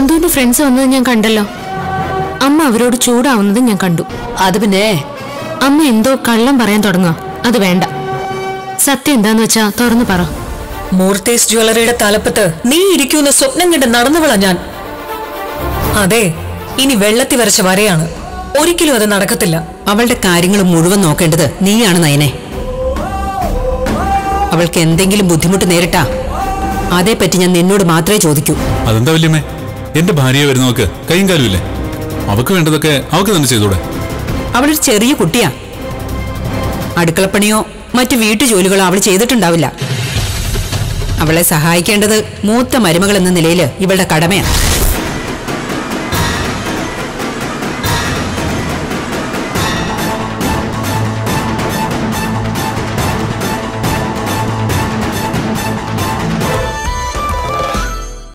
നന്ദുവിന്റെ friends വന്നത് ഞാൻ കണ്ടല്ലോ അമ്മ അവരോട് ചൂടാവുന്നത് ഞാൻ കണ്ടു അത് പിന്നെ അമ്മ എന്തോ കള്ളം പറയാൻ തുടങ്ങുക അത് വേണ്ട സത്യം എന്താന്ന് വെച്ചാ തുറന്നു പറ മൂർത്തേസ് ജ്വല്ലറിയുടെ തലപ്പത്ത് നീ ഇരിക്കുന്ന സ്വപ്നം കണ്ട് നടന്നവളാ ഞാൻ അതെ ഇനി വെള്ളത്തി വരച്ച വരയാണ് ഒരിക്കലും അത് നടക്കത്തില്ല അവളുടെ കാര്യങ്ങൾ മുഴുവൻ നോക്കേണ്ടത് നീയാണ് നയനെ അവൾക്ക് എന്തെങ്കിലും ബുദ്ധിമുട്ട് നേരിട്ടാ അതേപ്പറ്റി ഞാൻ നിന്നോട് മാത്രമേ ചോദിക്കൂ അതെന്താ വല്യമ്മേ എന്റെ ഭാര്യയെ വരുന്നവക്ക് കൈയും കാലും ഇല്ലേ അവക്ക് വേണ്ടതൊക്കെ അവക്ക് തന്നെ ചെയ്തൂടെ അവളൊരു ചെറിയ കുട്ടിയാ അടുക്കളപ്പണിയോ മറ്റു വീട്ടു ജോലികളോ അവൾ ചെയ്തിട്ടുണ്ടാവില്ല അവളെ സഹായിക്കേണ്ടത് മൂത്ത മരുമകൾ എന്ന നിലയിൽ ഇവളുടെ കടമയാണ്